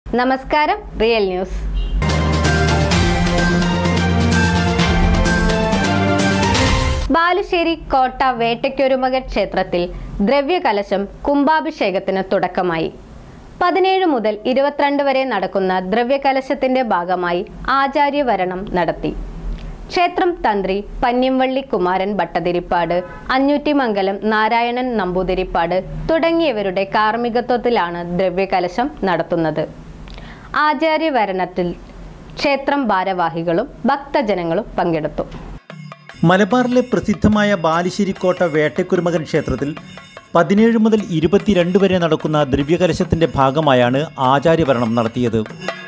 നമസ്കാരം real news Balussery കോട്ട വേട്ടയ്ക്കൊരുമകൻ ക്ഷേത്രത്തിൽ ദ്രവ്യകലശം കുംഭാഭിഷേകത്തിന് തുടക്കമായി പതിനേഴ് മുതൽ ഇരുപത്തിരണ്ട് വരെ നടക്കുന്ന ദ്രവ്യകലശത്തിന്റെ ഭാഗമായി ആചാര്യവരണം നടത്തി ക്ഷേത്രം തന്ത്രി പന്യംവള്ളി കുമാരൻ ഭട്ടതിരിപ്പാട് അഞ്ഞൂറ്റിമംഗലം നാരായണൻ നമ്പൂതിരിപ്പാട് തുടങ്ങിയവരുടെ കാർമ്മികത്വത്തിലാണ് ദ്രവ്യകലശം നടത്തുന്നത് ആചാര്യവരണത്തിൽ ക്ഷേത്രം ഭാരവാഹികളും ഭക്തജനങ്ങളും പങ്കെടുത്തു മലബാറിലെ പ്രസിദ്ധമായ ബാലുശ്ശേരിക്കോട്ട വേട്ടക്കുരുമകൻ ക്ഷേത്രത്തിൽ പതിനേഴ് മുതൽ ഇരുപത്തിരണ്ട് വരെ നടക്കുന്ന ദ്രവ്യകലശത്തിന്റെ ഭാഗമായാണ് ആചാര്യഭരണം നടത്തിയത്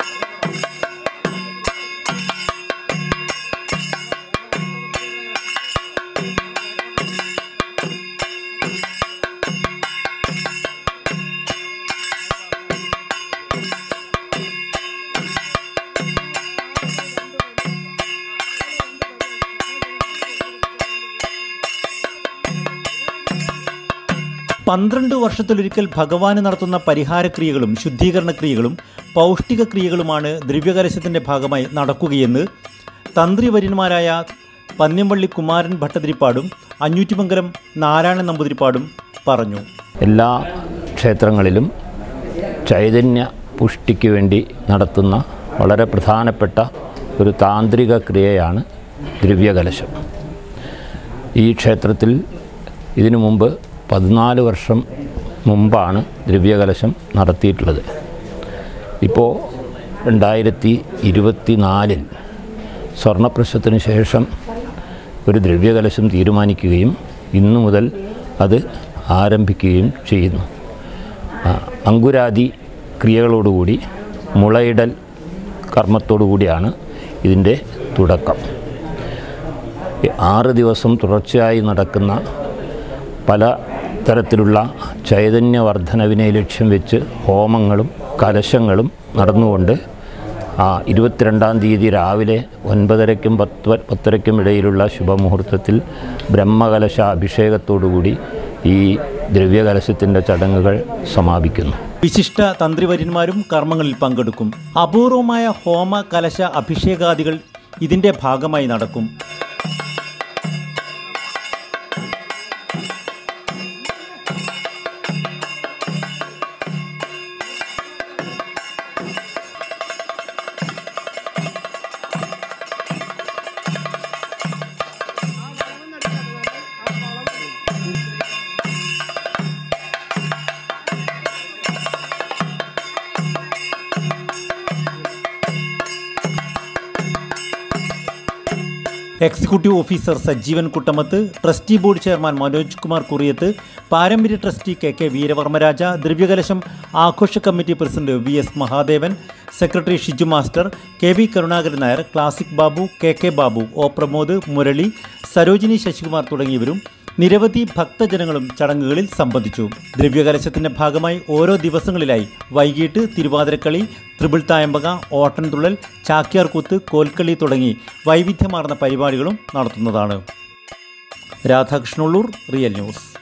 പന്ത്രണ്ട് വർഷത്തിലൊരിക്കൽ ഭഗവാന് നടത്തുന്ന പരിഹാരക്രിയകളും ശുദ്ധീകരണ ക്രിയകളും പൗഷ്ടിക ക്രിയകളുമാണ് ദ്രവ്യകലശത്തിന്റെ ഭാഗമായി നടക്കുകയെന്ന് തന്ത്രിവര്യന്മാരായ പന്ന്യംവള്ളി കുമാരൻ ഭട്ടതിരിപ്പാടും അഞ്ഞൂറ്റിമംഗലം നാരായണൻ നമ്പൂതിരിപ്പാടും പറഞ്ഞു എല്ലാ ക്ഷേത്രങ്ങളിലും ചൈതന്യ പുഷ്ടിക്ക് വേണ്ടി നടത്തുന്ന വളരെ പ്രധാനപ്പെട്ട ഒരു താന്ത്രിക ക്രിയയാണ് ദ്രവ്യകലശം ഈ ക്ഷേത്രത്തിൽ ഇതിനു മുമ്പ് പതിനാല് വർഷം മുമ്പാണ് ദ്രവ്യകലശം നടത്തിയിട്ടുള്ളത് ഇപ്പോൾ രണ്ടായിരത്തി ഇരുപത്തി നാലിൽ സ്വർണപ്രശ്നത്തിന് ശേഷം ഒരു ദ്രവ്യകലശം തീരുമാനിക്കുകയും ഇന്നു മുതൽ അത് ആരംഭിക്കുകയും ചെയ്യുന്നു ആ, അങ്കുരാദി ക്രിയകളോടുകൂടി മുളയിടൽ കർമ്മത്തോടുകൂടിയാണ് ഇതിൻ്റെ തുടക്കം ഈ ആറ് ദിവസം തുടർച്ചയായി നടക്കുന്ന പല തരത്തിലുള്ള ചൈതന്യവർദ്ധനവിനെ ലക്ഷ്യം വെച്ച് ഹോമങ്ങളും കലശങ്ങളും നടന്നുകൊണ്ട് ആ ഇരുപത്തിരണ്ടാം തീയതി രാവിലെ ഒൻപതരയ്ക്കും പത്ത് പത്തരയ്ക്കും ഇടയിലുള്ള ശുഭമുഹൂർത്തത്തിൽ ബ്രഹ്മകലശ അഭിഷേകത്തോടുകൂടി ഈ ദ്രവ്യകലശത്തിൻ്റെ ചടങ്ങുകൾ സമാപിക്കുന്നു വിശിഷ്ട തന്ത്രിവര്യന്മാരും കർമ്മങ്ങളിൽ പങ്കെടുക്കും അപൂർവമായ ഹോമ കലശ അഭിഷേകാദികൾ ഇതിന്റെ ഭാഗമായി നടക്കും executive officer Sajeevan Kuttamath trustee board chairman Manoj Kumar Kuriyath പാരമ്പര്യ ട്രസ്റ്റി കെ കെ വീരവർമ്മരാജ ദ്രവ്യകലശം ആഘോഷ committee president V S Mahadevan secretary Shiju master K V Karunakaran Nair classic Babu K K Babu O Pramod Murali Sarojini Sasikumar തുടങ്ങിയവരും നിരവധി ഭക്തജനങ്ങളും ചടങ്ങുകളിൽ സംബന്ധിച്ചു ദ്രവ്യകലശത്തിന്റെ ഭാഗമായി ഓരോ ദിവസങ്ങളിലായി വൈകിട്ട് തിരുവാതിരക്കളി ത്രിപിൾ തായമ്പക ഓട്ടൻതുള്ളൽ ചാക്യാർകൂത്ത് കോൽക്കളി തുടങ്ങി വൈവിധ്യമാർന്ന പരിപാടികളും നടത്തുന്നതാണ് രാധാകൃഷ്ണുള്ളൂർ റിയൽ ന്യൂസ്